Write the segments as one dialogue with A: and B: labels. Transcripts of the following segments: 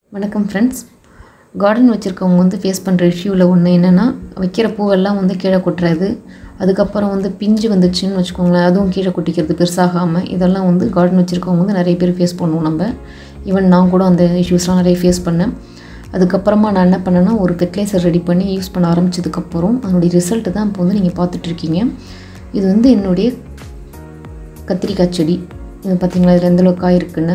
A: வணக்கம் friends garden வச்சுருக்கவங்க வந்து ஃபேஸ் பண்ணுற இஷ்யூவில் ஒன்று என்னென்னா வைக்கிற பூவெல்லாம் வந்து கீழே கொட்டுறது அதுக்கப்புறம் வந்து பிஞ்சு வந்துச்சுன்னு வச்சுக்கோங்களேன் அதுவும் கீழே கொட்டிக்கிறது பெருசாகாமல் இதெல்லாம் வந்து கார்டன் வச்சுருக்கவங்க வந்து நிறைய பேர் ஃபேஸ் பண்ணுவோம் நம்ம ஈவன் நான் கூட அந்த இஷ்யூஸ்லாம் நிறைய ஃபேஸ் பண்ணேன் அதுக்கப்புறமா நான் என்ன பண்ணேன்னா ஒரு ஃபெர்டிலைசர் ரெடி பண்ணி யூஸ் பண்ண ஆரம்பிச்சதுக்கப்புறம் அதனுடைய ரிசல்ட்டு தான் இப்போ வந்து நீங்கள் பார்த்துட்ருக்கீங்க இது வந்து என்னுடைய கத்திரிக்காய் செடி இது பார்த்தீங்களா இதில் எந்த அளவுக்கு காய் இருக்குன்னு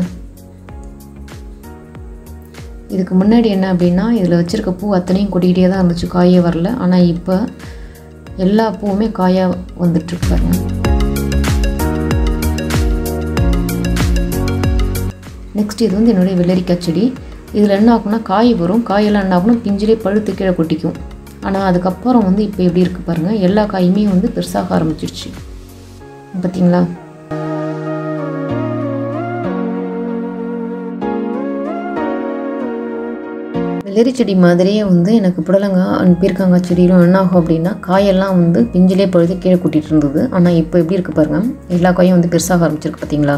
A: இதுக்கு முன்னாடி என்ன அப்படின்னா இதில் வச்சுருக்க பூ அத்தனையும் கொட்டிக்கிட்டே தான் இருந்துச்சு காயே வரல ஆனால் இப்போ எல்லா பூவுமே காயாக வந்துட்டுருக்கு பாருங்க நெக்ஸ்ட் இது வந்து என்னுடைய வெள்ளரிக்காய் செடி இதில் என்ன ஆகும்னா காய் வரும் காயெல்லாம் என்ன ஆகும்னா பிஞ்சிலே பழுத்து கீழே கொட்டிக்கும் ஆனால் அதுக்கப்புறம் வந்து இப்போ எப்படி இருக்குது பாருங்கள் எல்லா காயுமே வந்து பெருசாக ஆரம்பிச்சிருச்சு பார்த்தீங்களா வெள்ளரி செடி மாதிரியே வந்து எனக்கு புடலங்காய் அண்ட் பீர்க்கங்காய் செடியிலும் என்ன ஆகும் அப்படின்னா காயெல்லாம் வந்து பிஞ்சிலே பழுது கீழே கூட்டிகிட்டு இருந்தது ஆனால் இப்போ எப்படி இருக்குது பாருங்கள் எல்லா காயும் வந்து பெருசாக ஆரம்பிச்சிருக்கு பார்த்தீங்களா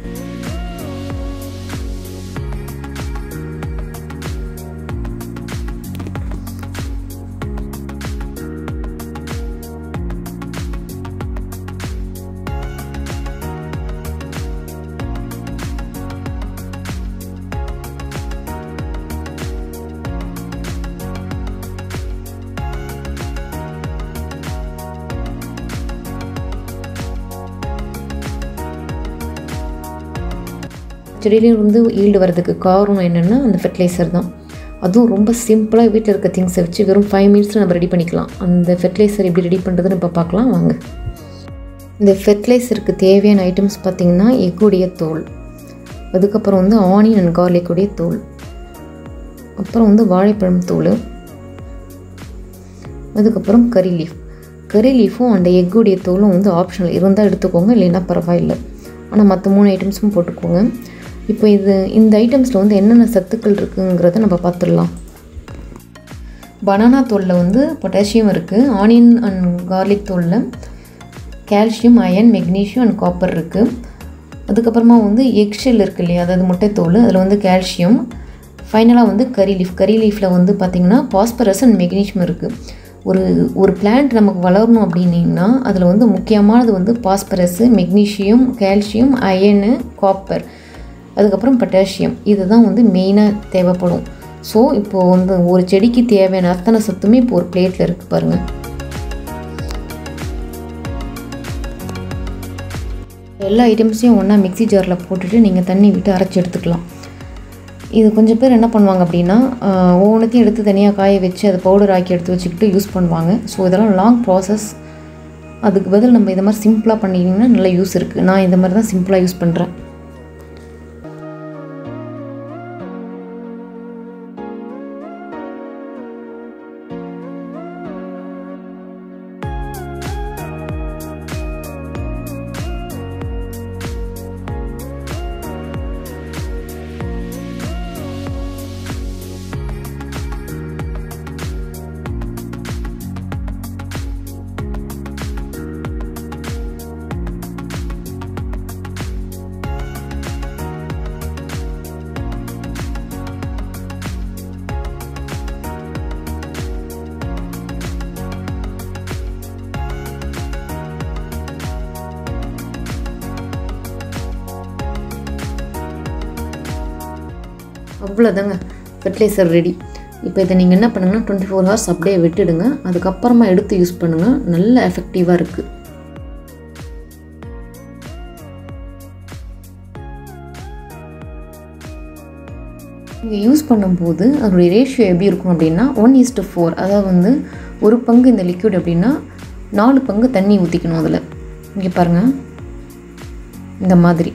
A: செடியிலையும் வந்து ஈல்டு வரதுக்கு காரணம் என்னென்னா அந்த ஃபெர்டிலைசர் தான் அதுவும் ரொம்ப சிம்பிளாக வீட்டில் இருக்க திங்ஸை வச்சு வெறும் ஃபைவ் மினிட்ஸில் நம்ம ரெடி பண்ணிக்கலாம் அந்த ஃபெர்டிலைசர் எப்படி ரெடி பண்ணுறதுன்னு இப்போ பார்க்கலாம் வாங்க இந்த ஃபெர்டிலைசருக்கு தேவையான ஐட்டம்ஸ் பார்த்திங்கன்னா எக்குடைய தோல் அதுக்கப்புறம் வந்து ஆனியன் அண்ட் கார்லிக்குடைய தோல் அப்புறம் வந்து வாழைப்பழம் தோல் அதுக்கப்புறம் கறி லீஃப் கறி லீஃபும் அந்த எக்குடைய தோலும் வந்து ஆப்ஷனல் இருந்தால் எடுத்துக்கோங்க இல்லைன்னா பரவாயில்லை ஆனால் மற்ற மூணு ஐட்டம்ஸும் போட்டுக்கோங்க இப்போ இது இந்த ஐட்டம்ஸில் வந்து என்னென்ன சத்துக்கள் இருக்குங்கிறத நம்ம பார்த்துடலாம் பனானா தோலில் வந்து பொட்டாசியம் இருக்குது ஆனியன் அண்ட் கார்லிக் தோலில் calcium iron magnesium and copper இருக்குது அதுக்கப்புறமா வந்து எக்ஷெல் இருக்குது இல்லையா அதாவது முட்டைத்தோல் அதில் வந்து கால்சியம் ஃபைனலாக வந்து கறி லீஃப் கறி லீஃபில் வந்து பார்த்திங்கன்னா பாஸ்பரஸ் அண்ட் மெக்னீஷியம் இருக்குது ஒரு ஒரு பிளான்ட் நமக்கு வளரணும் அப்படின்னிங்கன்னா அதில் வந்து முக்கியமானது வந்து phosphorus magnesium calcium iron copper அதுக்கப்புறம் பொட்டாசியம் இதுதான் வந்து மெயினாக தேவைப்படும் ஸோ இப்போது வந்து ஒரு செடிக்கு தேவையான அத்தனை சத்துமே இப்போ ஒரு பிளேட்டில் இருக்குது பாருங்கள் எல்லா ஐட்டம்ஸையும் ஒன்றா மிக்சி ஜாரில் போட்டுட்டு நீங்கள் தண்ணி விட்டு அரைச்சி எடுத்துக்கலாம் இது கொஞ்சம் பேர் என்ன பண்ணுவாங்க அப்படின்னா ஒவ்வொன்றத்தையும் எடுத்து தனியாக காய வச்சு அதை பவுடர் ஆக்கி எடுத்து வச்சுக்கிட்டு யூஸ் பண்ணுவாங்க ஸோ இதெல்லாம் லாங் ப்ராசஸ் அதுக்கு பதில் நம்ம இதை மாதிரி சிம்பிளாக பண்ணிக்கிங்கன்னா நல்ல யூஸ் இருக்குது நான் இந்த மாதிரி தான் சிம்பிளாக யூஸ் பண்ணுறேன் அவ்வளோதாங்க ஃபெர்டிலைசர் ரெடி இப்போ இதை நீங்கள் என்ன பண்ணுங்கன்னா டுவெண்ட்டி ஃபோர் ஹவர்ஸ் அப்படியே விட்டுடுங்க அதுக்கப்புறமா எடுத்து யூஸ் பண்ணுங்கள் நல்ல எஃபெக்டிவாக இருக்குது நீங்கள் யூஸ் பண்ணும்போது அதனுடைய ரேஷியோ எப்படி இருக்கும் அப்படின்னா ஒன் இஸ் டு ஃபோர் அதாவது வந்து ஒரு பங்கு இந்த லிக்விட் அப்படின்னா நாலு பங்கு தண்ணி ஊற்றிக்கணும் அதில் இங்கே பாருங்கள் இந்த மாதிரி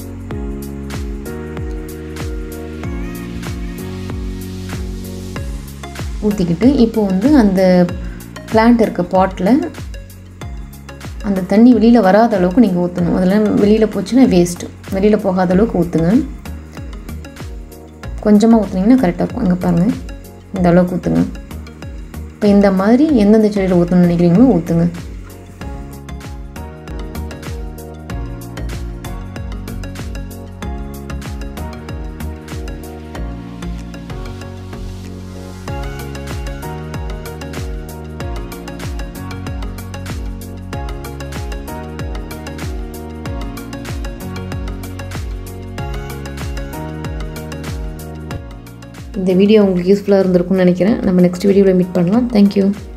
A: ஊற்றிக்கிட்டு இப்போ வந்து அந்த பிளான்ட் இருக்க பாட்டில் அந்த தண்ணி வெளியில் வராத அளவுக்கு நீங்கள் ஊற்றணும் அதெல்லாம் வெளியில் போச்சுன்னா வேஸ்ட்டு வெளியில் போகாத அளவுக்கு ஊற்றுங்க கொஞ்சமாக ஊற்றுனீங்கன்னா கரெக்டாக இருக்கும் அங்கே பாருங்கள் இந்த அளவுக்கு ஊற்றுங்க இப்போ இந்த மாதிரி எந்தெந்த செடியில் ஊற்றணும்னு நினைக்கிறீங்களோ ஊற்றுங்க இந்த வீடியோ உங்களுக்கு யூஸ்ஃபுல்லாக இருந்திருக்கும்னு நினைக்கிறேன் நம்ம நெக்ஸ்ட் வீடியோவில் மீட் பண்ணலாம் தேங்க்யூ